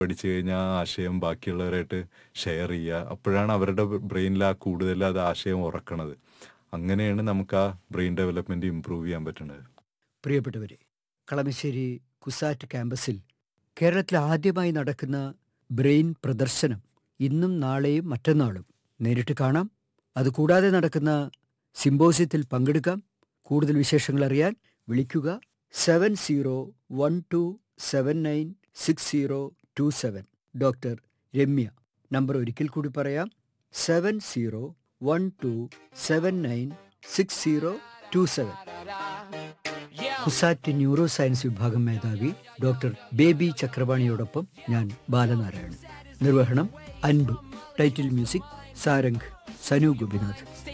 പഠിച്ചു കഴിഞ്ഞാൽ ആ ആശയം ബാക്കിയുള്ളവരായിട്ട് ഷെയർ ചെയ്യുക അപ്പോഴാണ് അവരുടെ ബ്രെയിനിൽ ആ കൂടുതൽ അത് ആശയം ഉറക്കണത് അങ്ങനെയാണ് നമുക്ക് ആ ബ്രെയിൻ ഡെവലപ്മെന്റ് ഇമ്പ്രൂവ് ചെയ്യാൻ പറ്റുന്നത് പ്രിയപ്പെട്ടവരെ കളമശ്ശേരി കുസാറ്റ് ക്യാമ്പസിൽ കേരളത്തിൽ ആദ്യമായി നടക്കുന്ന ബ്രെയിൻ പ്രദർശനം ഇന്നും നാളെയും മറ്റന്നാളും നേരിട്ട് കാണാം അതുകൂടാതെ നടക്കുന്ന സിംബോസിയത്തിൽ പങ്കെടുക്കാം കൂടുതൽ വിശേഷങ്ങൾ അറിയാൻ വിളിക്കുക seven zero one two seven nine six zero two seven doctor Ramya number ഒരിക്കൽ കൂടി പറയാം seven zero one two seven nine six zero two seven CUSAT neuro science വിഭാഗം മേധാവി ഡോക്ടർ ബേബി ചക്രപാണിയോടൊപ്പം ഞാൻ ബാലനാരായണൻ നിർവഹണം അൻപ് ടൈറ്റിൽ മ്യൂസിക് സാരംഗ് സനു ഗോപിനാഥ്